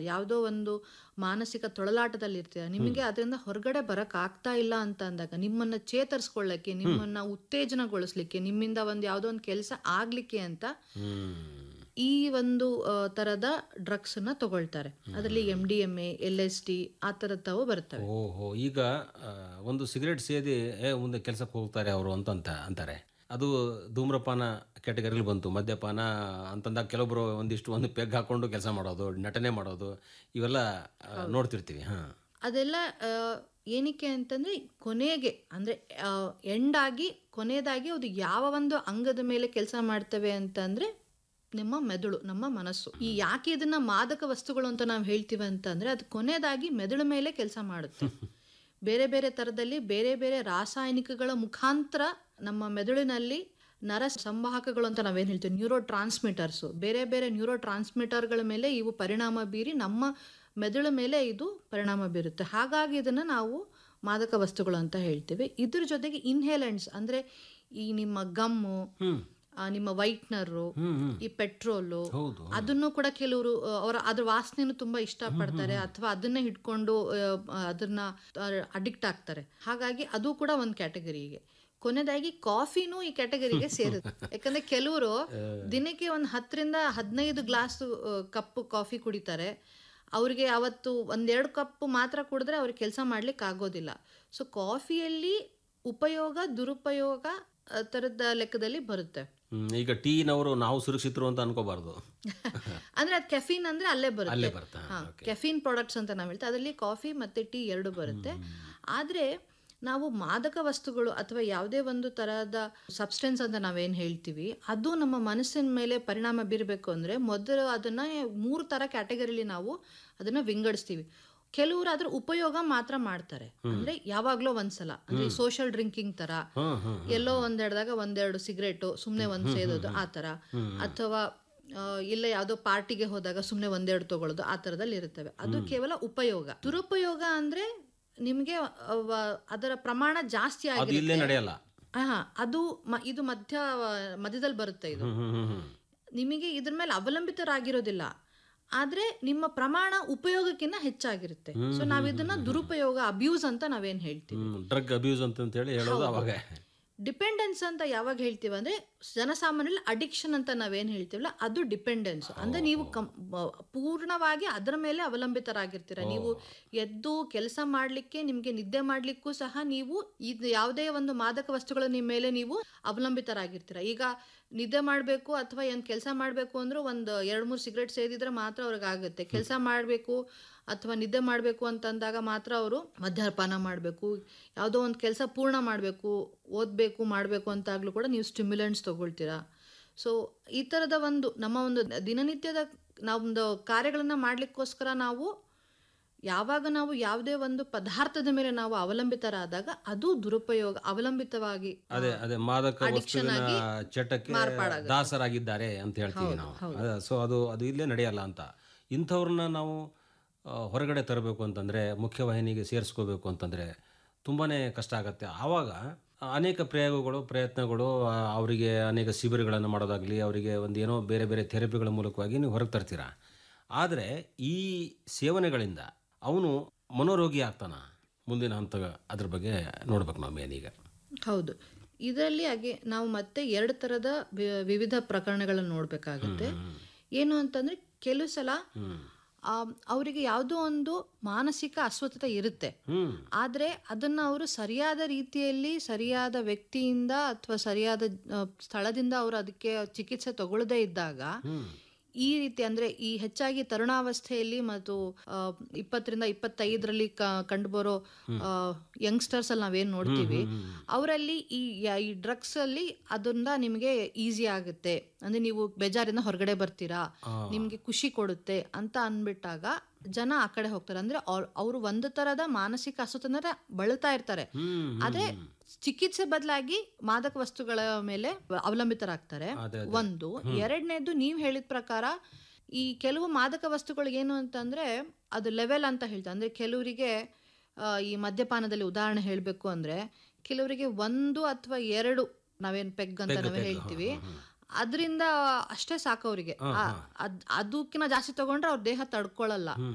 ಯಾವುದೋ ಒಂದು ಮಾನಸಿಕ ತೊಳಲಾಟದಲ್ಲಿ ಇರ್ತೀರ ನಿಮಗೆ ಅದರಿಂದ ಹೊರಗಡೆ ಬರಕ್ ಆಗ್ತಾ ಇಲ್ಲ ಅಂತ ಅಂದಾಗ ನಿಮ್ಮನ್ನ ಚೇತರಿಸ್ಕೊಳ್ಳಕ್ಕೆ ನಿಮ್ಮನ್ನ ಉತ್ತೇಜನಗೊಳಿಸ್ಲಿಕ್ಕೆ ನಿಮ್ಮಿಂದ ಒಂದು ಯಾವುದೋ ಒಂದು ಕೆಲಸ ಆಗ್ಲಿಕ್ಕೆ ಅಂತ ಹ್ಮ್ ಈ ಒಂದು ಆ, ತರದ ಡ್ರಗ್ಸ್ ನ ತಗೊಳ್ತಾರೆ ಅದರಲ್ಲಿ M D M A L S T ಆ ತರದವು ಬರ್ತವೆ ಓಹೋ ಈಗ ಆ, ಒಂದು ಸಿಗರೇಟ್ ಸೇದಿ ಏ ಮುಂದೆ ಕೆಲಸಕ್ಕೆ ಹೋಗ್ತಾರೆ ಅವರು ಅಂತ ಅಂತ ಅಂತಾರೆ ಅದು ಧೂಮ್ರಪಾನ ಕ್ಯಾಟಗರಿಲಿ ಬಂತು ಮದ್ಯಪಾನ ಅಂತಂದಾಗ ಕೆಲವೊಬ್ರು ಒಂದಿಷ್ಟು ಒಂದು ಪೆಗ್ ಹಾಕೊಂಡು ಕೆಲಸ ಮಾಡೋದು ನಟನೆ ಮಾಡೋದು ಇವೆಲ್ಲ ಆ, ನೋಡ್ತಿರ್ತೀವಿ ಹಾ ಅದೆಲ್ಲ ಆ, ಏನಕ್ಕೆ ಅಂತಂದ್ರೆ ಕೊನೆಗೆ ಅಂದ್ರೆ ಎಂಡ್ ಆಗಿ ಕೊನೆಯದಾಗಿ ಅದು ಯಾವ ಒಂದು ಅಂಗದ ಮೇಲೆ ಕೆಲಸ ಮಾಡ್ತವೆ ಅಂತಂದ್ರೆ ನಿಮ್ಮ ಮೆದುಳು ನಮ್ಮ ಮನಸ್ಸು ಈ ಯಾಕೆ ಇದನ್ನ ಮಾದಕ ವಸ್ತುಗಳು ಅಂತ ನಾವು ಹೇಳ್ತೀವಿ ಅಂತಂದ್ರೆ ಅದು ಕೊನೆಯದಾಗಿ ಮೆದುಳು ಮೇಲೆ ಕೆಲಸ ಮಾಡುತ್ತೆ ಬೇರೆ ಬೇರೆ ತರದಲ್ಲಿ ಬೇರೆ ಬೇರೆ ರಾಸಾಯನಿಕಗಳ ಮುಖಾಂತರ ನಮ್ಮ ಮೆದುಳಿನಲ್ಲಿ ನರ ಸಂವಾಹಕಗಳು ಅಂತ ನಾವೇನು ಹೇಳ್ತೀವಿ ನ್ಯೂರೋ ಟ್ರಾನ್ಸ್ಮಿಟರ್ಸು ಬೇರೆ ಬೇರೆ ನ್ಯೂರೋ ಟ್ರಾನ್ಸ್ಮಿಟರ್ಗಳ ಮೇಲೆ ಇವು ಪರಿಣಾಮ ಬೀರಿ ನಮ್ಮ ಮೆದುಳು ಮೇಲೆ ಇದು ಪರಿಣಾಮ ಬೀರುತ್ತೆ ಹಾಗಾಗಿ ಇದನ್ನು ನಾವು ಮಾದಕ ವಸ್ತುಗಳು ಅಂತ ಹೇಳ್ತೀವಿ ಇದ್ರ ಜೊತೆಗೆ ಇನ್ಹೇಲೆಂಟ್ಸ್ ಅಂದರೆ ಈ ನಿಮ್ಮ ಗಮ್ಮು ಆ, ನಿಮ್ಮ ವೈಟ್ನರು ಈ ಪೆಟ್ರೋಲು ಹೌದು ಅದನ್ನು ಕೂಡ ಕೆಲವರು ಅವರ ಅದ್ರ ವಾಸನೆಯನ್ನು ತುಂಬಾ ಇಷ್ಟಪಡ್ತಾರೆ ಅಥವಾ ಅದನ್ನೇ ಹಿಡ್ಕೊಂಡು ಆ, ಅದನ್ನ ಅಡಿಕ್ಟ್ ಆಗ್ತಾರೆ ಹಾಗಾಗಿ ಅದು ಕೂಡ ಒಂದು ಕ್ಯಾಟಗರಿಗೆ ಕೊನೆಯದಾಗಿ ಕಾಫಿನೂ ಈ ಕ್ಯಾಟಗರಿಗೆ ಸೇರುತ್ತೆ ಯಾಕಂದ್ರೆ ಕೆಲವರು ದಿನಕ್ಕೆ ಒಂದು ಹತ್ತರಿಂದ ಹದಿನೈದು ಗ್ಲಾಸ್ ಕಪ್ ಕಾಫಿ ಕುಡಿತಾರೆ ಅವ್ರಿಗೆ ಅವತ್ತು ಒಂದೆರಡು ಕಪ್ ಮಾತ್ರ ಕುಡಿದ್ರೆ ಅವ್ರಿಗೆ ಕೆಲಸ ಮಾಡ್ಲಿಕ್ಕೆ ಆಗೋದಿಲ್ಲ ಸೊ ಕಾಫಿಯಲ್ಲಿ ಉಪಯೋಗ ದುರುಪಯೋಗ ಆ, ತರದ ಲೆಕ್ಕದಲ್ಲಿ ಬರುತ್ತೆ ಹ್ಮ್, ಈಗ ಟೀನವರು ನಾವು ಸುರಕ್ಷಿತರು ಅಂತ ಅನ್ಕೋಬಾರ್ದು ಅಂದ್ರೆ ಅದು ಕೆಫೀನ್ ಅಂದ್ರೆ ಅಲ್ಲೇ ಬರುತ್ತೆ ಅಲ್ಲೇ ಬರ್ತಾ ಹಾ ಕೆಫೀನ್ ಪ್ರಾಡಕ್ಟ್ಸ್ ಅಂತ ನಾವು ಹೇಳ್ತೀವಿ ಅದರಲ್ಲಿ ಕಾಫಿ ಮತ್ತೆ ಟೀ ಎರಡು ಬರುತ್ತೆ ಆದ್ರೆ ನಾವು ಮಾದಕ ವಸ್ತುಗಳು ಅಥವಾ ಯಾವುದೇ ಒಂದು ತರಹದ ಸಬ್ಸ್ಟೆನ್ಸ್ ಅಂತ ನಾವೇನು ಹೇಳ್ತೀವಿ ಅದು ನಮ್ಮ ಮನಸ್ಸಿನ ಮೇಲೆ ಪರಿಣಾಮ ಬೀರಬೇಕು ಅಂದ್ರೆ ಮೊದಲು ಅದನ್ನ ಮೂರು ತರ ಕ್ಯಾಟಗರಿಲಿ ನಾವು ಅದನ್ನ ವಿಂಗಡಿಸ್ತೀವಿ ಕೆಲವರು ಅದ್ರ ಉಪಯೋಗ ಮಾತ್ರ ಮಾಡ್ತಾರೆ ಅಂದ್ರೆ ಯಾವಾಗ್ಲೋ ಒಂದ್ಸಲ ಅಂದ್ರೆ ಸೋಷಿಯಲ್ ಡ್ರಿಂಕಿಂಗ್ ತರ ಹ್ಮ್ ಹ್ಮ್ ಎಲ್ಲೋ ಒಂದೆರದಾಗ ಒಂದೆರಡು ಸಿಗರೇಟು ಸುಮ್ಮನೆ ಒಂದು ಸೇದೋದು ಆ ಥರ ಅಥವಾ ಆ, ಇಲ್ಲ ಯಾವುದೋ ಪಾರ್ಟಿಗೆ ಹೋದಾಗ ಸುಮ್ಮನೆ ಒಂದೆರಡು ತಗೊಳ್ಳೋದು ಆ ಥರದಲ್ಲಿ ಇರುತ್ತವೆ ಅದು ಕೇವಲ ಉಪಯೋಗ ದುರುಪಯೋಗ ಅಂದ್ರೆ ನಿಮಗೆ ಅದರ ಪ್ರಮಾಣ ಜಾಸ್ತಿ ಅದು ಆಗಿ ಇಲ್ಲೇ ನಡೆಯಲ್ಲ ಹಾ ಅದು ಮ- ಇದು ಮಧ್ಯ ಮಧ್ಯದಲ್ಲಿ ಬರುತ್ತೆ ಇದು ಹ್ಮ್ ಹ್ಮ್ ಹ್ಮ್ ನಿಮಗೆ ಇದ್ರ ಮೇಲೆ ಅವಲಂಬಿತರಾಗಿರೋದಿಲ್ಲ ಆದ್ರೆ ನಿಮ್ಮ ಪ್ರಮಾಣ ಉಪಯೋಗಕ್ಕಿಂತ ಹೆಚ್ಚಾಗಿರುತ್ತೆ ಸೊ ನಾವ್ ಇದನ್ನ ದುರುಪಯೋಗ ಅಬ್ಯೂಸ್ ಅಂತ ನಾವೇನ್ ಹೇಳ್ತೀವಿ ಹ್ಮ್ ಡ್ರಗ್ ಅಬ್ಯೂಸ್ ಅಂತ ಹೇಳಿ ಹೇಳೋದು ಅವಾಗ ಡಿಪೆಂಡೆನ್ಸ್ ಅಂತ ಯಾವಾಗ ಹೇಳ್ತೀವಿ ಅಂದ್ರೆ ಜನಸಾಮಾನ್ಯರಲ್ಲಿ ಅಡಿಕ್ಷನ್ ಅಂತ ನಾವೇನ್ ಹೇಳ್ತೀವಲ್ಲ ಅದು ಡಿಪೆಂಡೆನ್ಸ್ ಅಂದ್ರೆ ನೀವು ಕಂ- ಬ- ಪೂರ್ಣವಾಗಿ ಅದರ ಮೇಲೆ ಅವಲಂಬಿತರಾಗಿರ್ತೀರ ನೀವು ಎದ್ದು ಕೆಲಸ ಮಾಡ್ಲಿಕ್ಕೆ ನಿಮ್ಗೆ ನಿದ್ದೆ ಮಾಡ್ಲಿಕ್ಕೂ ಸಹ ನೀವು ಇದು ಯಾವುದೇ ಒಂದು ಮಾದಕ ವಸ್ತುಗಳ ನಿಮ್ಮ ಮೇಲೆ ನೀವು ಅವಲಂಬಿತರಾಗಿರ್ತೀರ ಈಗ ನಿದ್ದೆ ಮಾಡಬೇಕು ಅಥವಾ ಏನ್ ಕೆಲಸ ಮಾಡಬೇಕು ಅಂದ್ರೂ ಒಂದು ಎರಡು ಮೂರು ಸಿಗರೇಟ್ ಸೇದಿದ್ರೆ ಮಾತ್ರ ಅವ್ರಿಗೆ ಆಗುತ್ತೆ ಕೆಲಸ ಮಾಡಬೇಕು ಅಥವಾ ನಿದ್ದೆ ಮಾಡಬೇಕು ಅಂತಂದಾಗ ಮಾತ್ರ ಅವರು ಮದ್ಯಪಾನ ಮಾಡಬೇಕು ಯಾವುದೋ ಒಂದು ಕೆಲಸ ಪೂರ್ಣ ಮಾಡಬೇಕು ಓದಬೇಕು ಮಾಡಬೇಕು ಅಂತಾಗಲೂ ಕೂಡ ನೀವು ಸ್ಟಿಮ್ಯುಲೆಂಟ್ಸ್ ತಗೊಳ್ತೀರಾ ಸೊ ಈ ಥರದ ಒಂದು ನಮ್ಮ ಒಂದು ದಿನನಿತ್ಯದ ನಮ್ಮದು ಕಾರ್ಯಗಳನ್ನು ಮಾಡಲಿಕ್ಕೋಸ್ಕರ ನಾವು ಯಾವಾಗ ನಾವು ಯಾವುದೇ ಒಂದು ಪದಾರ್ಥದ ಮೇಲೆ ನಾವು ಅವಲಂಬಿತರಾದಾಗ ಅದು ದುರುಪಯೋಗ ಅವಲಂಬಿತವಾಗಿ ಅದೇ ಅದೇ ಮಾದಕ ವಸ್ತುವಿನ ಚಟಕ್ಕೆ ದಾಸರಾಗಿದ್ದಾರೆ ಅಂತ ಹೇಳ್ತೀವಿ ನಾವು ಸೊ ಅದು ಅದು ಇಲ್ಲೇ ನಡೆಯಲ್ಲ ಅಂತ ಇಂಥವ್ರನ್ನ ನಾವು ಆ, ಹೊರಗಡೆ ತರಬೇಕು ಅಂತಂದ್ರೆ ಮುಖ್ಯವಾಹಿನಿಗೆ ಸೇರಿಸ್ಕೋಬೇಕು ಅಂತಂದ್ರೆ ತುಂಬಾನೇ ಕಷ್ಟ ಆಗತ್ತೆ ಆವಾಗ ಅನೇಕ ಪ್ರಯೋಗಗಳು ಪ್ರಯತ್ನಗಳು ಆ, ಅವರಿಗೆ ಅನೇಕ ಶಿಬಿರಗಳನ್ನು ಮಾಡೋದಾಗ್ಲಿ ಅವರಿಗೆ ಒಂದು ಏನೋ ಬೇರೆ ಬೇರೆ ಥೆರಪಿಗಳ ಮೂಲಕವಾಗಿ ನೀವು ಹೊರಗೆ ತರ್ತೀರಾ ಆದರೆ ಈ ಸೇವನೆಗಳಿಂದ ಅವನು ಮನೋರೋಗಿ ಆಗ್ತಾನ ಮುಂದಿನ ಹಂತ ಅದ್ರ ಬಗ್ಗೆ ನೋಡ್ಬೇಕು ನಾವು ಮೇನ್ ಈಗ ಹೌದು ಇದರಲ್ಲಿ ಹಾಗೆ ನಾವು ಮತ್ತೆ ಎರಡು ಥರದ ವಿ- ವಿವಿಧ ಪ್ರಕರಣಗಳನ್ನು ನೋಡಬೇಕಾಗುತ್ತೆ ಏನು ಅಂತಂದ್ರೆ ಕೆಲವು ಸಲ ಆ, ಅವರಿಗೆ ಯಾವುದೋ ಒಂದು ಮಾನಸಿಕ ಅಸ್ವಸ್ಥತೆ ಇರುತ್ತೆ ಹ್ಮ್ ಆದರೆ ಅದನ್ನು ಅವರು ಸರಿಯಾದ ರೀತಿಯಲ್ಲಿ ಸರಿಯಾದ ವ್ಯಕ್ತಿಯಿಂದ ಅಥವಾ ಸರಿಯಾದ ಆ, ಸ್ಥಳದಿಂದ ಅವರು ಅದಕ್ಕೆ ಚಿಕಿತ್ಸೆ ತಗೊಳ್ಳದೇ ಇದ್ದಾಗ ಈ ರೀತಿ ಅಂದ್ರೆ ಈ ಹೆಚ್ಚಾಗಿ ತರುಣಾವಸ್ಥೆಯಲ್ಲಿ ಮತ್ತು ಆ, ಇಪ್ಪತ್ತರಿಂದ ಇಪ್ಪತ್ತೈದರಲ್ಲಿ ಕಂಡುಬರೋ ಯಂಗ್ಸ್ಟರ್ಸ್ ಅಲ್ಲಿ ನಾವೇನ್ ನೋಡ್ತೀವಿ ಅವರಲ್ಲಿ ಈ ಯ- ಈ ಡ್ರಗ್ಸ್ ಅಲ್ಲಿ ಅದರಿಂದ ನಿಮಗೆ ಈಸಿ ಆಗುತ್ತೆ ಅಂದ್ರೆ ನೀವು ಬೇಜಾರಿಂದ ಹೊರಗಡೆ ಬರ್ತೀರಾ ನಿಮ್ಗೆ ಖುಷಿ ಕೊಡುತ್ತೆ ಅಂತ ಅನ್ಬಿಟ್ಟಾಗ ಜನ ಆ ಕಡೆ ಹೋಗ್ತಾರೆ ಅಂದ್ರೆ ಅವರು ಒಂದು ತರದ ಮಾನಸಿಕ ಅಸ್ವಸ್ಥನ ಬಳಲ್ತಾ ಇರ್ತಾರೆ ಆದ್ರೆ ಚಿಕಿತ್ಸೆ ಬದಲಾಗಿ ಮಾದಕ ವಸ್ತುಗಳ ಮೇಲೆ ಅವಲಂಬಿತರಾಗ್ತಾರೆ ಅದೇ, ಒಂದು ಎರಡನೇದು ನೀವು ಹೇಳಿದ ಪ್ರಕಾರ ಈ ಕೆಲವು ಮಾದಕ ವಸ್ತುಗಳು ಏನು ಅಂತಂದ್ರೆ ಅದು ಲೆವೆಲ್ ಅಂತ ಹೇಳ್ತಾರೆ ಅಂದ್ರೆ ಕೆಲವರಿಗೆ ಆ, ಈ ಮದ್ಯಪಾನದಲ್ಲಿ ಉದಾಹರಣೆ ಹೇಳಬೇಕು ಅಂದ್ರೆ ಕೆಲವರಿಗೆ ಒಂದು ಅಥವಾ ಎರಡು ನಾವೇನ್ ಪೆಗ್ ಅಂತ ನಾವೇ ಹೇಳ್ತೀವಿ ಅದರಿಂದ ಅಷ್ಟೇ ಸಾಕು ಅವರಿಗೆ ಅದಕ್ಕಿಂತ ಜಾಸ್ತಿ ತಗೊಂಡ್ರೆ ಅವ್ರ ದೇಹ ತಡ್ಕೊಳ್ಳಲ್ಲ